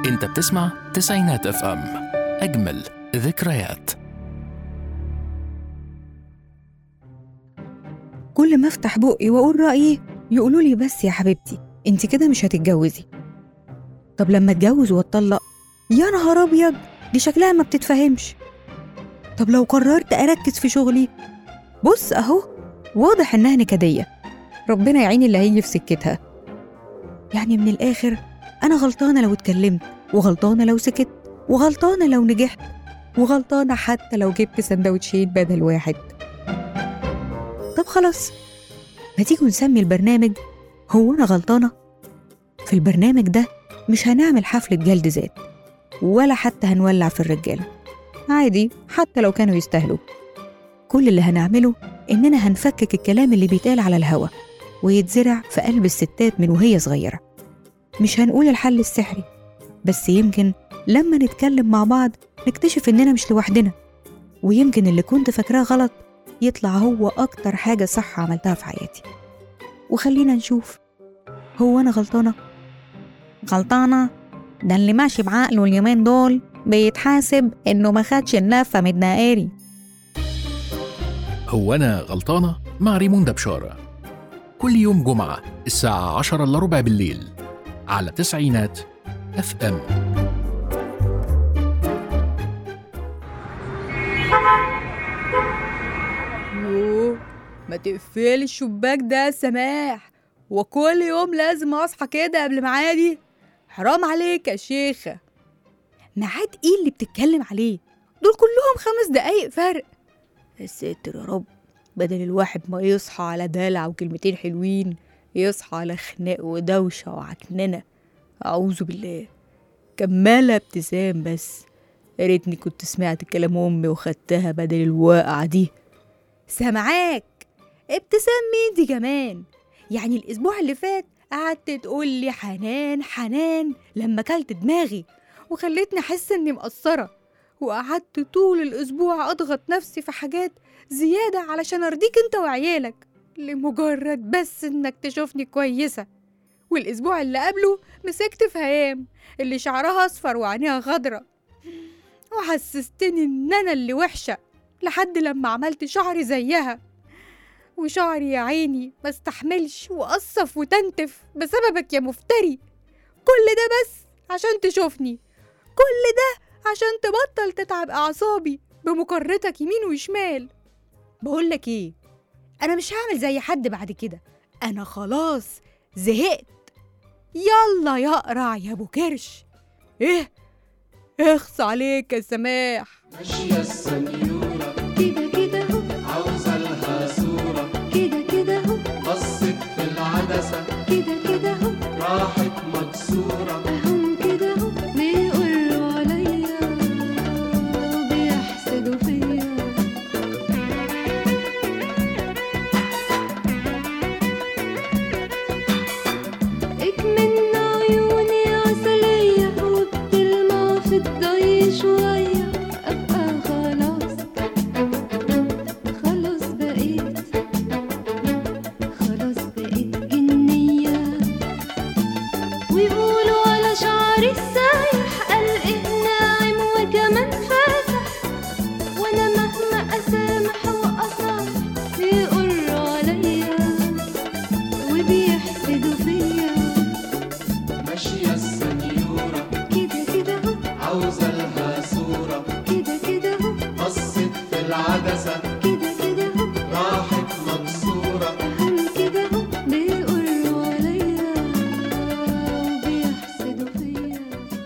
انت بتسمع تسعينات اف ام اجمل ذكريات كل ما افتح بقي واقول رايي يقولوا لي بس يا حبيبتي انت كده مش هتتجوزي طب لما اتجوز واتطلق يا نهار ابيض دي شكلها ما بتتفهمش طب لو قررت اركز في شغلي بص اهو واضح انها نكديه ربنا يعين اللي هيجي في سكتها يعني من الاخر انا غلطانه لو اتكلمت وغلطانه لو سكت وغلطانه لو نجحت وغلطانه حتى لو جبت سندوتشين بدل واحد طب خلاص ما تيجوا نسمي البرنامج هو أنا غلطانة؟ في البرنامج ده مش هنعمل حفلة جلد ذات ولا حتى هنولع في الرجالة عادي حتى لو كانوا يستاهلوا كل اللي هنعمله إننا هنفكك الكلام اللي بيتقال على الهوا ويتزرع في قلب الستات من وهي صغيرة مش هنقول الحل السحري بس يمكن لما نتكلم مع بعض نكتشف إننا مش لوحدنا ويمكن اللي كنت فاكراه غلط يطلع هو أكتر حاجة صح عملتها في حياتي وخلينا نشوف هو أنا غلطانة؟ غلطانة؟ ده اللي ماشي بعقله اليومين دول بيتحاسب إنه ما خدش اللفة من الدقاري هو انا غلطانه مع ريموندا بشاره كل يوم جمعه الساعه 10 الا ربع بالليل على تسعينات اف ام يوه ما تقفلي الشباك ده يا سماح وكل يوم لازم اصحى كده قبل ميعادي حرام عليك يا شيخة ميعاد ايه اللي بتتكلم عليه دول كلهم خمس دقايق فرق يا ساتر يا رب بدل الواحد ما يصحى على دلع وكلمتين حلوين يصحى على خناق ودوشة وعكننة أعوذ بالله كمالة ابتسام بس يا ريتني كنت سمعت كلام أمي وخدتها بدل الواقعة دي سامعاك ابتسام مين دي كمان يعني الاسبوع اللي فات قعدت تقول لي حنان حنان لما كلت دماغي وخلتني احس اني مقصره وقعدت طول الاسبوع اضغط نفسي في حاجات زياده علشان ارضيك انت وعيالك لمجرد بس انك تشوفني كويسه والاسبوع اللي قبله مسكت في هيام اللي شعرها اصفر وعينيها خضرة وحسستني ان انا اللي وحشه لحد لما عملت شعري زيها وشعري يا عيني ما استحملش وقصف وتنتف بسببك يا مفتري كل ده بس عشان تشوفني كل ده عشان تبطل تتعب أعصابي بمقارنتك يمين وشمال بقولك ايه أنا مش هعمل زي حد بعد كده أنا خلاص زهقت يلا يا قرع يا أبو كرش إيه اخص عليك يا سماح ماشية السنيورة كده كده هو عاوزة لها صورة كده كده هو بصت في العدسة كده كده هو راحت مكسورة أهم كده هو بيقولوا عليا بيحسدوا فيا اكمن عيوني عسلية وبتلمع في الضي شوية أبقى خلاص خلاص بقيت خلاص بقيت جنية ويقولوا على شعري السايح قلقه ناعم وكمان فاتح وانا مهما اسامح واصافح بيقولوا عليا وبيحسدوا فيا ماشية السنيورة كده كده هو عاوزة لها صورة كده كده هو بصت في العدسة كده كده هو راحت مكسورة أهم كده هو بيقولوا عليا وبيحسدوا فيا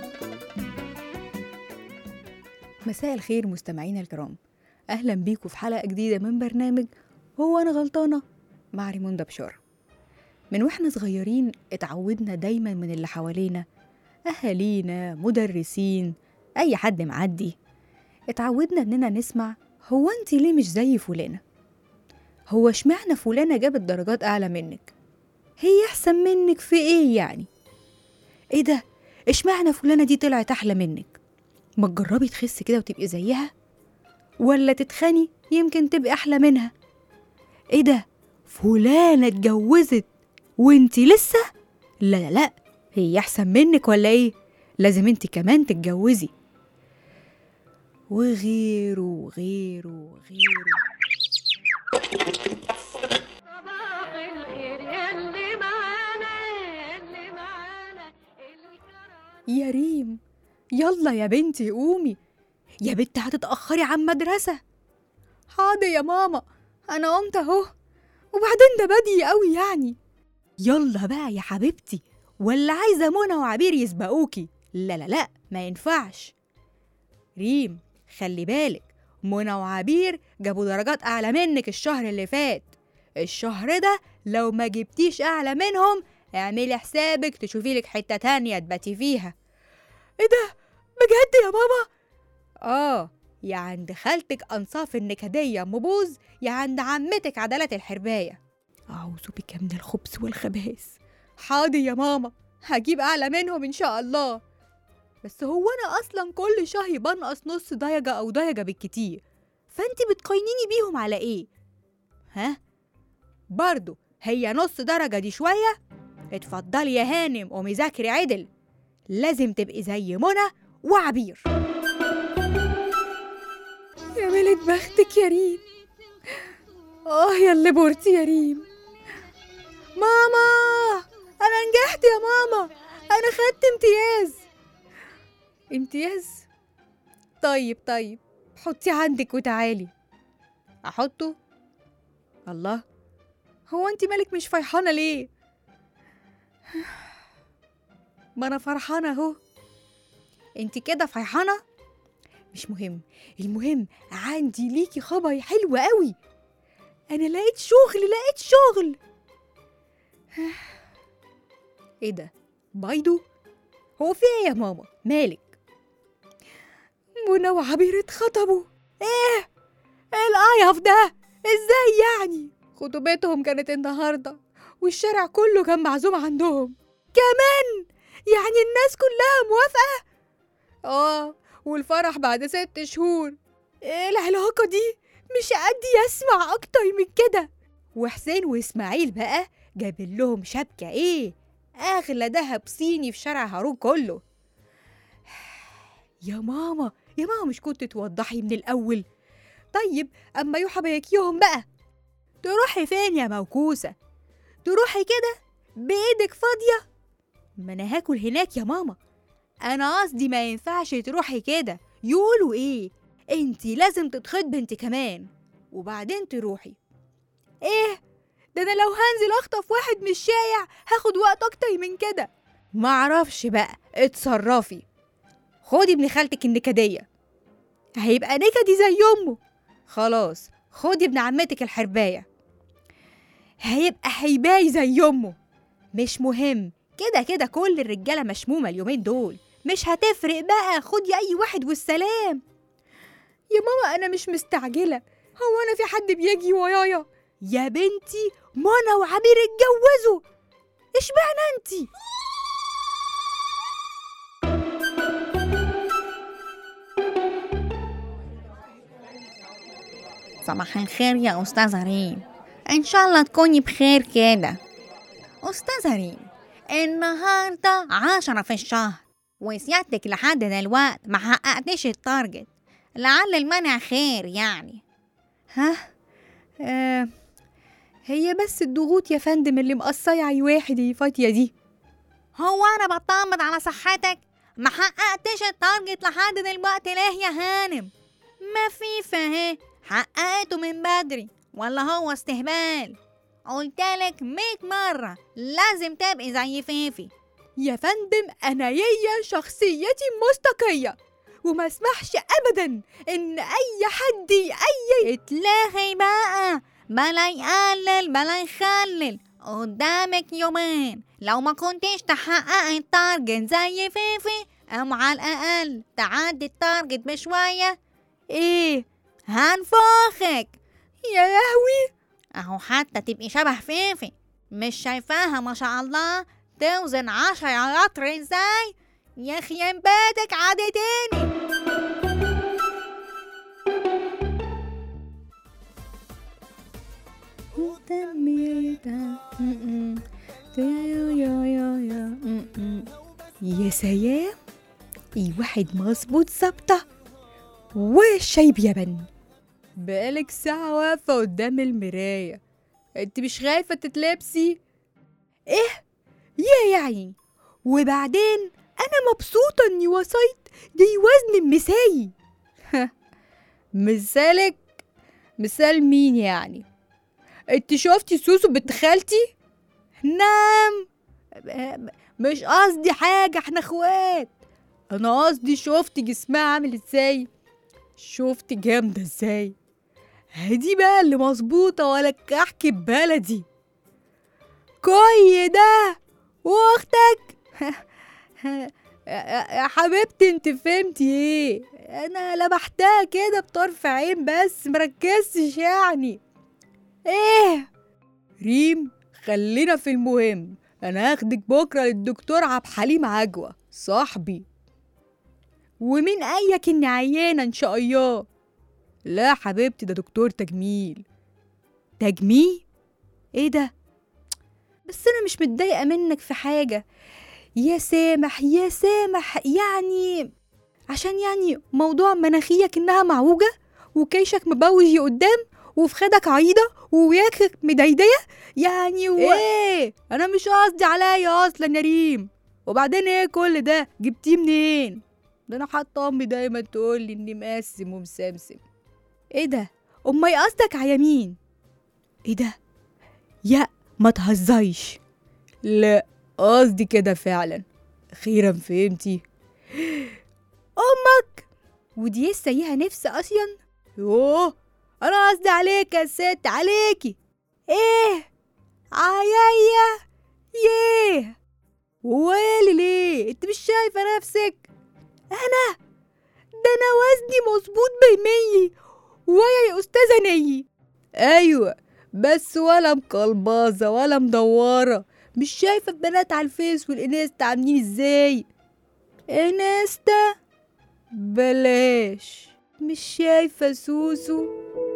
مساء الخير مستمعينا الكرام اهلا بيكم في حلقه جديده من برنامج هو انا غلطانه مع ريموندا بشار من واحنا صغيرين اتعودنا دايما من اللي حوالينا اهالينا مدرسين اي حد معدي اتعودنا اننا نسمع هو انت ليه مش زي فلانه هو اشمعنى فلانه جابت درجات اعلى منك هي احسن منك في ايه يعني ايه ده اشمعنى فلانه دي طلعت احلى منك ما تجربي تخسي كده وتبقي زيها ولا تتخني يمكن تبقي احلى منها ايه ده فلانة اتجوزت وانتي لسه لا لا لا هي احسن منك ولا ايه لازم انت كمان تتجوزي وغيره وغيره وغيره صباح الخير يلي معانا يلي معانا اللي كرم يا ريم يلا يا بنتي قومي يا بنت هتتأخري عن مدرسة حاضر يا ماما أنا قمت أهو وبعدين ده بدري قوي يعني يلا بقى يا حبيبتي ولا عايزة منى وعبير يسبقوكي لا لا لا ما ينفعش ريم خلي بالك منى وعبير جابوا درجات أعلى منك الشهر اللي فات الشهر ده لو ما جبتيش أعلى منهم اعملي حسابك تشوفي لك حتة تانية تباتي فيها ايه ده بجد يا ماما اه يا عند خالتك انصاف النكدية ام بوز يا عند عمتك عدلات الحرباية اعوذ بك من الخبث والخبائث حاضر يا ماما هجيب اعلى منهم ان شاء الله بس هو انا اصلا كل شهر بنقص نص درجة او درجة بالكتير فانتي بتقينيني بيهم على ايه ها برضو هي نص درجة دي شوية اتفضلي يا هانم قومي ذاكري عدل لازم تبقي زي منى وعبير يا ملت بختك يا ريم اه يا اللي بورتي يا ريم ماما انا نجحت يا ماما انا خدت امتياز امتياز طيب طيب حطي عندك وتعالي احطه الله هو انت مالك مش فرحانه ليه ما انا فرحانه اهو انت كده فرحانه مش مهم المهم عندي ليكي خبر حلو قوي انا لقيت شغل لقيت شغل ايه ده بايدو هو في ايه يا ماما مالك منى وعبير اتخطبوا ايه ايه القيف ده ازاي يعني خطوبتهم كانت النهارده والشارع كله كان معزوم عندهم كمان يعني الناس كلها موافقة اه والفرح بعد ست شهور ايه العلاقة دي مش قد يسمع اكتر من كده وحسين واسماعيل بقى جاب لهم شبكة ايه اغلى دهب صيني في شارع هارون كله يا ماما يا ماما مش كنت توضحي من الاول طيب اما يوحى بيكيهم بقى تروحي فين يا موكوسة تروحي كده بإيدك فاضية ما أنا هاكل هناك يا ماما أنا قصدي ما ينفعش تروحي كده يقولوا إيه انتي لازم تتخطبي انت كمان وبعدين تروحي ايه ده انا لو هنزل اخطف واحد من الشارع هاخد وقت اكتر من كده معرفش بقى اتصرفي خدي ابن خالتك النكدية هيبقى نكدي زي امه خلاص خدي ابن عمتك الحرباية هيبقى حيباي زي امه مش مهم كده كده كل الرجالة مشمومة اليومين دول مش هتفرق بقى خدي اي واحد والسلام يا ماما انا مش مستعجلة هو انا في حد بيجي ورايا يا بنتي منى وعبير اتجوزوا اشمعنى انتي صباح الخير يا أستاذة ريم إن شاء الله تكوني بخير كده أستاذة ريم النهاردة عشرة في الشهر وسيادتك لحد دلوقت ما حققتش التارجت لعل المنع خير يعني ها آه هي بس الضغوط يا فندم اللي مقصية على واحد يا فاطية دي هو أنا بطمن على صحتك ما حققتش التارجت لحد دلوقتي ليه يا هانم ما في فهي حققته من بدري ولا هو استهبال قلتلك ميت مرة لازم تبقي زي فيفي يا فندم أنا يا شخصيتي مستقية وما اسمحش أبدا إن أي حد أي اتلغي بقى بلا يقلل بلا يخلل قدامك يومين لو ما كنتيش تحققي التارجت زي فيفي أو على الأقل تعدي التارجت بشوية إيه هنفخك يا لهوي أهو حتى تبقي شبه فيفي مش شايفاها ما شاء الله توزن عشرة رطر ازاي يخيم بيتك عادتيني يا سلام رأي واحد مظبوط ظابطة والشاي بيمن بقالك ساعة واقفة قدام المراية انت مش خايفة تتلبسي ايه يا يعني وبعدين انا مبسوطة اني وصلت دي وزن المساي مثالك مثال مين يعني انت شفتي سوسو بنت خالتي نعم ب- مش قصدي حاجة احنا اخوات انا قصدي شفتي جسمها عامل ازاي شفتي جامدة ازاي هدي بقى اللي مظبوطة ولا احكي ببلدي كوي ده واختك يا- يا حبيبتي انت فهمتي ايه انا لمحتها كده بطرف عين بس مركزتش يعني ايه ريم خلينا في المهم انا هاخدك بكره للدكتور عبد الحليم عجوه صاحبي ومين قايلك اني عيانه ان شاء الله لا حبيبتي ده دكتور تجميل تجميل ايه ده بس انا مش متضايقه منك في حاجه يا سامح يا سامح يعني عشان يعني موضوع مناخيرك انها معوجه وكيشك مبوج قدام وفي خدك عريضه ووياكك مديديه يعني و... ايه انا مش قصدي عليا اصلا يا ريم وبعدين ايه كل ده جبتيه منين ده انا حتى امي دايما تقول لي اني مقسم ومسمسم ايه ده امي قصدك على مين ايه ده يا ما تهزيش لا قصدي كده فعلا اخيرا فهمتي امك ودي لسه ليها نفس اصلا يوه انا قصدي عليك يا ست عليكي ايه عيايا ياه ويلي ليه انت مش شايفه نفسك انا ده انا وزني مظبوط بمية ويا يا استاذه نيي ايوه بس ولا مقلباظه ولا مدوره مش شايفه البنات على الفيس والانستا عاملين ازاي انستا بلاش مش شايفه سوسو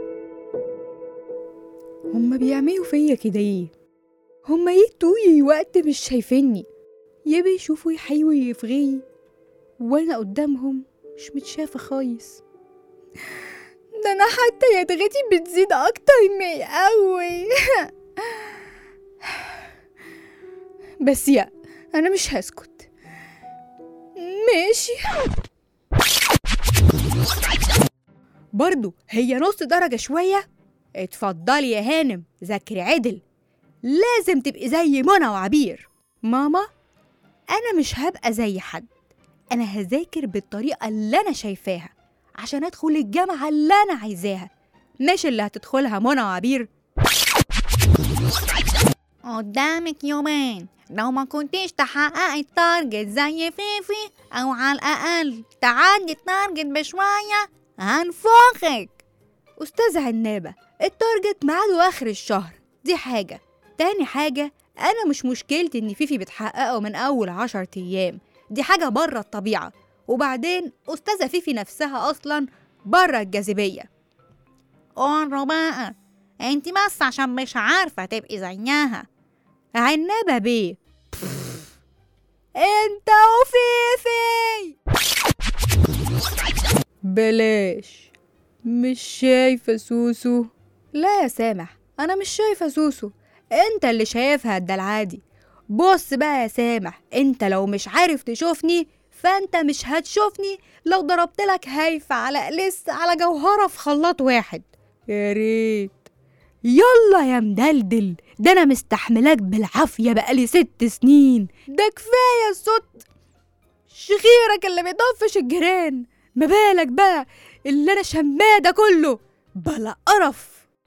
هما بيعملوا فيا كده ايه هما ايه طولي وقت مش شايفيني يا بيشوفوا يحيوا يفغي وانا قدامهم مش متشافه خالص ده انا حتى يدغتي بتزيد اكتر من الاول بس يا انا مش هسكت ماشي برضو هي نص درجة شوية اتفضلي يا هانم ذاكري عدل لازم تبقي زي منى وعبير ماما انا مش هبقى زي حد انا هذاكر بالطريقة اللي انا شايفاها عشان ادخل الجامعة اللي انا عايزاها مش اللي هتدخلها منى وعبير قدامك يومين لو ما كنتيش تحققي التارجت زي فيفي او على الاقل تعدي التارجت بشوية هنفخك أستاذة عنابة التارجت ميعاده آخر الشهر دي حاجة تاني حاجة أنا مش مشكلتي إن فيفي بتحققه من أول عشر أيام دي حاجة بره الطبيعة وبعدين أستاذة فيفي نفسها أصلا بره الجاذبية قروا بقى انت بس عشان مش عارفة تبقي زيها عنابة بيه انت وفيفي بلاش مش شايفة سوسو لا يا سامح أنا مش شايفة سوسو أنت اللي شايفها ده العادي بص بقى يا سامح أنت لو مش عارف تشوفني فأنت مش هتشوفني لو ضربت لك هايفة على لسه على جوهرة في خلاط واحد يا ريت يلا يا مدلدل ده أنا مستحملاك بالعافية بقالي ست سنين ده كفاية الصوت شغيرك اللي بيطفش الجيران ما بالك بقى اللي انا شماه ده كله بلا قرف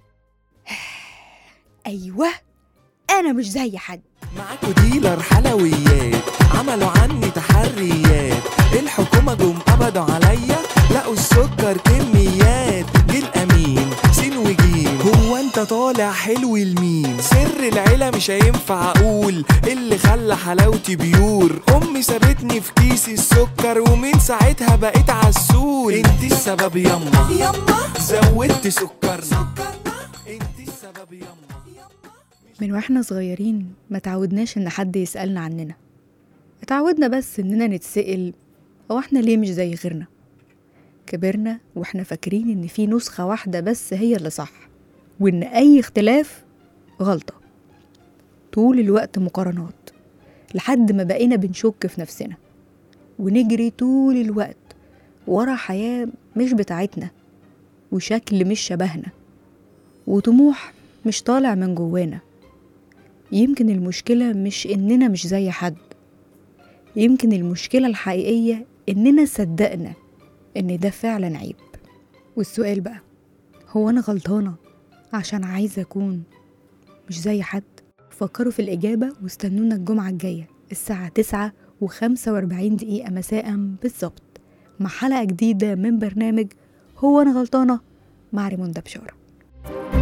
ايوه انا مش زي حد معاكوا ديلر حلويات عملوا عني تحريات الحكومة جم قبضوا عليا لقوا السكر كميات جه الأمين سين وجيم هو انت طالع حلو المين سر العيلة مش هينفع أقول اللي خلى حلاوتي بيور أمي سابتني في كيس السكر ومن ساعتها بقيت عسول انت السبب يما يما زودت سكرنا انت السبب يما من واحنا صغيرين ما تعودناش ان حد يسألنا عننا اتعودنا بس اننا نتسأل هو احنا ليه مش زي غيرنا كبرنا واحنا فاكرين ان في نسخة واحدة بس هي اللي صح وان اي اختلاف غلطة طول الوقت مقارنات لحد ما بقينا بنشك في نفسنا ونجري طول الوقت ورا حياة مش بتاعتنا وشكل مش شبهنا وطموح مش طالع من جوانا يمكن المشكلة مش إننا مش زي حد يمكن المشكلة الحقيقية إننا صدقنا إن ده فعلا عيب والسؤال بقى هو أنا غلطانة عشان عايزة أكون مش زي حد فكروا في الإجابة واستنونا الجمعة الجاية الساعة تسعة وخمسة وأربعين دقيقة مساء بالظبط مع حلقة جديدة من برنامج هو أنا غلطانة مع ريموندا بشارة